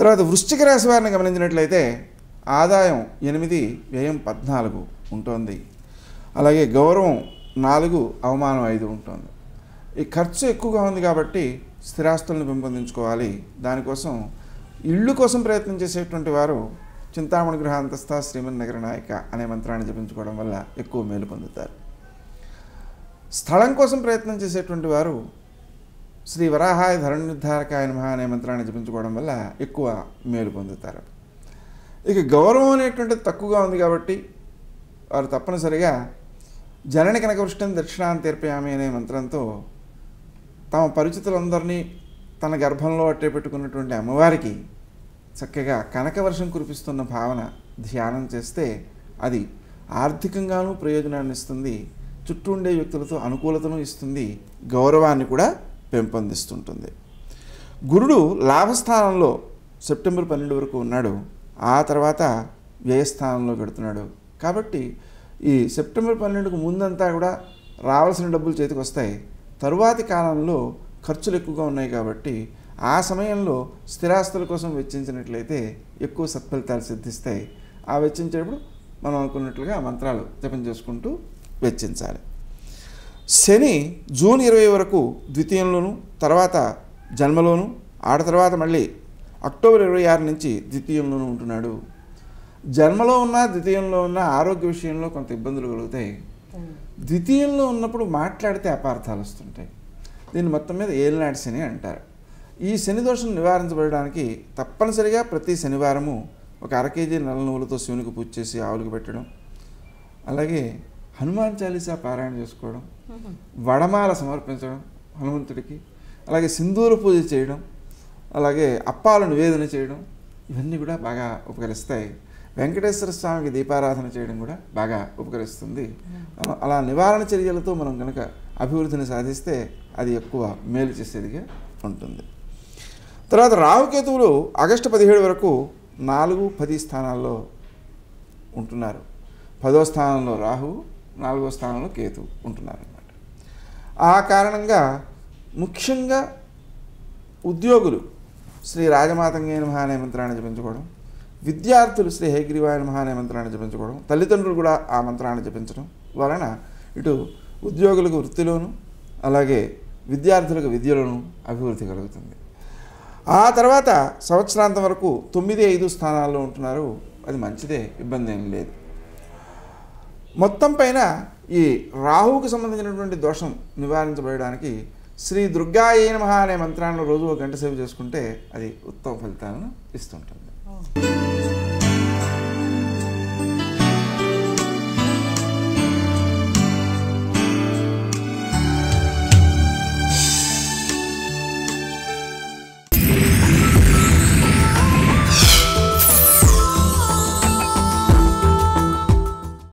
తర్వాత వృశ్చిక రాశి వారిని గమనించినట్లయితే ఆదాయం ఎనిమిది వ్యయం పద్నాలుగు ఉంటుంది అలాగే గౌరవం నాలుగు అవమానం ఐదు ఉంటుంది ఈ ఖర్చు ఎక్కువగా ఉంది కాబట్టి స్థిరాస్తులను పెంపొందించుకోవాలి దానికోసం ఇళ్ళు కోసం ప్రయత్నం చేసేటువంటి వారు చింతామణి గృహాంతస్థ శ్రీమన్ నగర నాయక అనే మంత్రాన్ని జపించుకోవడం వల్ల ఎక్కువ మేలు పొందుతారు స్థలం కోసం ప్రయత్నం చేసేటువంటి వారు శ్రీ వరాహాయ ధరణుద్ధారకాయ నమః అనే మంత్రాన్ని జపించుకోవడం వల్ల ఎక్కువ మేలు పొందుతారు ఇక గౌరవం అనేటువంటిది తక్కువగా ఉంది కాబట్టి వారు తప్పనిసరిగా జనని కనకవృష్టం దక్షిణాన్ని తీర్పయామి అనే మంత్రంతో తమ పరిచితులందరినీ తన గర్భంలో అట్టే పెట్టుకున్నటువంటి అమ్మవారికి చక్కగా కనకవర్షం కురిపిస్తున్న భావన ధ్యానం చేస్తే అది ఆర్థికంగానూ ప్రయోజనాన్ని ఇస్తుంది చుట్టూ ఉండే వ్యక్తులతో అనుకూలతను ఇస్తుంది గౌరవాన్ని కూడా పెంపొందిస్తుంటుంది గురుడు లాభస్థానంలో సెప్టెంబర్ పన్నెండు వరకు ఉన్నాడు ఆ తర్వాత వ్యయస్థానంలో పెడుతున్నాడు కాబట్టి ఈ సెప్టెంబర్ పన్నెండుకు ముందంతా కూడా రావాల్సిన డబ్బులు చేతికి వస్తాయి తరువాతి కాలంలో ఖర్చులు ఎక్కువగా ఉన్నాయి కాబట్టి ఆ సమయంలో స్థిరాస్తుల కోసం వెచ్చించినట్లయితే ఎక్కువ సత్ఫలితాలు సిద్ధిస్తాయి ఆ వెచ్చించేటప్పుడు మనం అనుకున్నట్లుగా ఆ మంత్రాలు జపం చేసుకుంటూ వెచ్చించాలి శని జూన్ ఇరవై వరకు ద్వితీయంలోను తర్వాత జన్మలోను ఆడ తర్వాత మళ్ళీ అక్టోబర్ ఇరవై ఆరు నుంచి ద్వితీయంలోనూ ఉంటున్నాడు జన్మలో ఉన్న ద్వితీయంలో ఉన్న ఆరోగ్య విషయంలో కొంత ఇబ్బందులు కలుగుతాయి ద్వితీయంలో ఉన్నప్పుడు మాట్లాడితే అపార్థాలు వస్తుంటాయి దీన్ని మొత్తం మీద ఏలినాటి శని అంటారు ఈ శని దోషం నివారించబడడానికి తప్పనిసరిగా ప్రతి శనివారము ఒక అర కేజీ నల్ల నువ్వులతో శివునికి పూజ చేసి ఆవులకు పెట్టడం అలాగే హనుమాన్ చాలీసా పారాయణ చేసుకోవడం వడమాల సమర్పించడం హనుమంతుడికి అలాగే సింధూర పూజ చేయడం అలాగే అప్పాలు నివేదన చేయడం ఇవన్నీ కూడా బాగా ఉపకరిస్తాయి వెంకటేశ్వర స్వామికి దీపారాధన చేయడం కూడా బాగా ఉపకరిస్తుంది అలా- అలా నివారణ చర్యలతో మనం కనుక అభివృద్ధిని సాధిస్తే అది ఎక్కువ మేలు చేసేదిగా ఉంటుంది తర్వాత రాహుకేతువులు ఆగస్టు పదిహేడు వరకు నాలుగు పది స్థానాల్లో ఉంటున్నారు పదో స్థానంలో రాహు నాలుగో స్థానంలో కేతు ఉంటున్నారు అన్నమాట ఆ కారణంగా ముఖ్యంగా ఉద్యోగులు శ్రీ రాజమాతంగే నమః అనే మంత్రాన్ని జపించుకోవడం విద్యార్థులు శ్రీ హేగ్రీవాయ నమః అనే మంత్రాన్ని జపించుకోవడం తల్లిదండ్రులు కూడా ఆ మంత్రాన్ని జపించడం వలన ఇటు ఉద్యోగులకు వృత్తిలోను అలాగే విద్యార్థులకు విద్యలోను అభివృద్ధి కలుగుతుంది ఆ తర్వాత సంవత్సరాంతం వరకు తొమ్మిది ఐదు స్థానాల్లో ఉంటున్నారు అది మంచిదే ఇబ్బంది ఏం లేదు మొత్తం పైన ఈ రాహువుకు సంబంధించినటువంటి దోషం నివారించబడడానికి శ్రీ దుర్గాయ నమః అనే మంత్రాన్ని రోజు ఒక గంట సేపు చేసుకుంటే అది ఉత్తమ ఫలితాలను ఇస్తుంటుంది